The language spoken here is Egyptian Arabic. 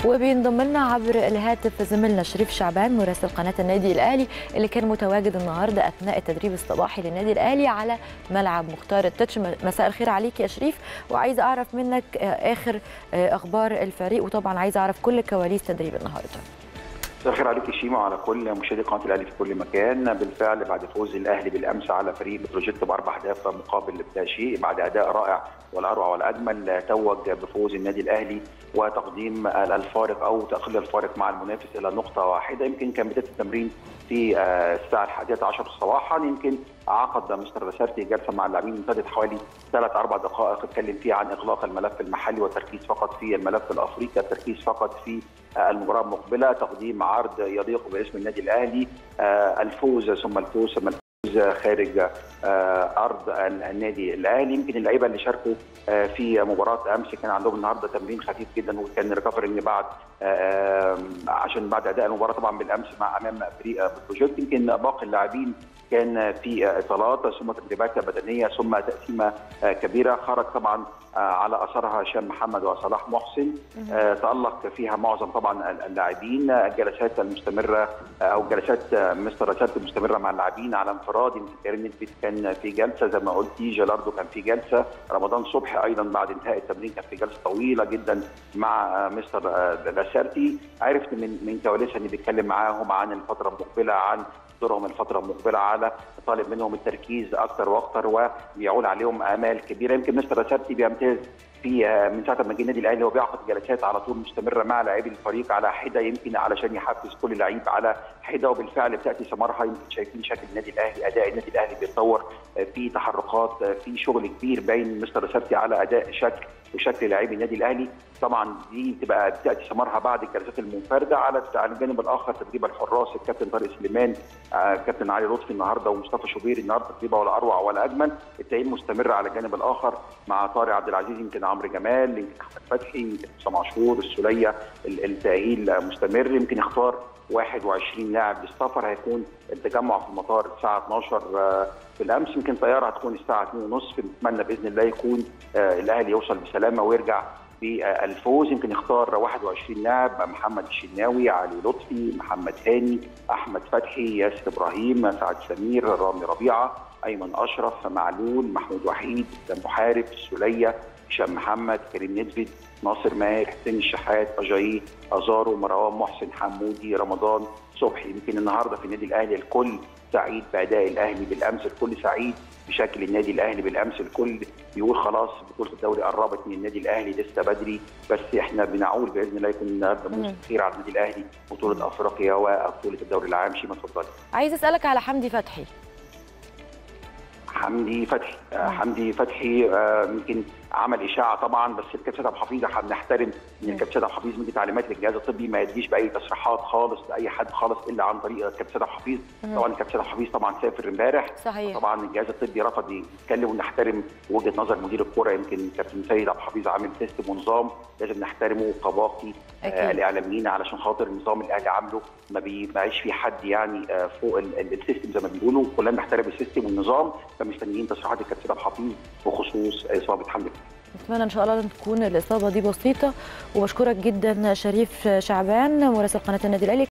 وبينضم لنا عبر الهاتف زميلنا شريف شعبان مراسل قناه النادي الاهلي اللي كان متواجد النهارده اثناء التدريب الصباحي للنادي الاهلي على ملعب مختار التتش مساء الخير عليك يا شريف وعايزه اعرف منك اخر اخبار الفريق وطبعا عايزه اعرف كل كواليس تدريب النهارده مساء الخير عليك شيما وعلى كل مشاهدي قناه الاهلي في كل مكان بالفعل بعد فوز الاهلي بالامس على فريق بتروجيت باربع اهداف مقابل لا شيء بعد اداء رائع والاروع والاجمل توج بفوز النادي الاهلي وتقديم الفارق او تقليل الفارق مع المنافس الى نقطه واحده يمكن كان بدايه التمرين في الساعه الحادية عشر صباحا يمكن عقد مستر بسارتي جلسه مع اللاعبين امتدت حوالي ثلاث اربع دقائق اتكلم فيها عن اغلاق الملف المحلي والتركيز فقط في الملف الافريقي التركيز فقط في المباراه المقبله تقديم عرض يليق باسم النادي الاهلي الفوز ثم الفوز ثم الفوز خارج ارض النادي الاهلي يمكن اللعيبه اللي شاركوا في مباراه امس كان عندهم النهارده تمرين خفيف جدا وكان ريكفرنج بعد عشان بعد اداء المباراه طبعا بالامس مع امام فريق بتروجيت يمكن باقي اللاعبين كان في اطالات ثم تدريبات بدنيه ثم تقسيمه كبيره خرج طبعا على اثرها هشام محمد وصلاح محسن تالق فيها معظم طبعا اللاعبين الجلسات المستمره او جلسات مستر رشاد المستمره مع اللاعبين على انفراد يمكن كريم نسبت كان في جلسه زي ما قلتي جيلاردو كان في جلسه رمضان صبحي ايضا بعد انتهاء التمرين كان في جلسه طويله جدا مع مستر لاسارتي عرفت من من كواليسها اني بيتكلم معاهم عن الفتره المقبله عن دورهم الفتره المقبله على طالب منهم التركيز اكثر واكثر وبيعول عليهم امال كبيره يمكن مستر رسالتي بيمتاز في من ساعه ما جه النادي الاهلي هو بيعقد جلسات على طول مستمره مع لاعبي الفريق على حده يمكن علشان يحفز كل لعيب على حده وبالفعل بتاتي ثمارها يمكن شايفين شكل النادي الاهلي اداء النادي الاهلي بيتطور في تحركات في شغل كبير باين مستر رسالتي على اداء شكل وشكل لاعبي النادي الاهلي طبعا دي بتبقى بتاتي ثمارها بعد الجلسات المنفرده على على الجانب الاخر تدريب الحراس الكابتن طارق سليمان آه كابتن علي لطفي النهارده ومصطفى شوبير النهارده تدريبه ولا اروع ولا اجمل التأهيل مستمر على الجانب الاخر مع طارق عبد العزيز يمكن عمرو جمال يمكن احمد فتحي يمكن حسام عاشور السوليه التأهيل مستمر يمكن يختار 21 لاعب للسفر هيكون التجمع في المطار الساعه 12 في الامس يمكن طياره هتكون الساعه 2:30 نتمنى باذن الله يكون الاهلي يوصل بسلامه ويرجع بالفوز يمكن يختار 21 لاعب محمد الشناوي علي لطفي محمد هاني احمد فتحي ياسر ابراهيم سعد سمير رامي ربيعه ايمن اشرف معلول محمود وحيد محارب السوليه هشام محمد كريم ندفد ناصر ماهر حسين الشحات اجاي ازارو مروان محسن حمودي رمضان صبحي يمكن النهارده في النادي الاهلي الكل سعيد باداء الاهلي بالامس الكل سعيد بشكل النادي الاهلي بالامس الكل بيقول خلاص بطوله الدوري قربت من النادي الاهلي لسه بدري بس احنا بنعول باذن الله يكون النهارده موسم خير على النادي الاهلي بطوله افريقيا وبطوله الدوري العام شيما اتفضلي عايز اسالك على حمدي فتحي حمدي فتحي آه حمدي فتحي يمكن آه عمل اشاعه طبعا بس الكابتن عبد الحفيظ احنا بنحترم ان الكابتن عبد الحفيظ مدي تعليمات للجهاز الطبي ما يديش باي تصريحات خالص لاي حد خالص الا عن طريق الكابتن عبد الحفيظ طبعا الكابتن عبد الحفيظ طبعا سافر امبارح صحيح طبعا الجهاز الطبي رفض يتكلم ونحترم وجهه نظر مدير الكوره يمكن الكابتن سيد عبد الحفيظ عامل سيستم ونظام لازم نحترمه كباقي آه الاعلاميين علشان خاطر النظام اللي الاهلي عامله ما بيبقاش في حد يعني آه فوق السيستم زي ما بيقولوا كلنا بنحترم السيستم والنظام فمستنيين تصريحات الكابتن عبد الحفيظ بخصوص اصابه حمدي نتمنى ان شاء الله تكون الاصابه دي بسيطه وبشكرك جدا شريف شعبان مراسل قناه النادي الاهلي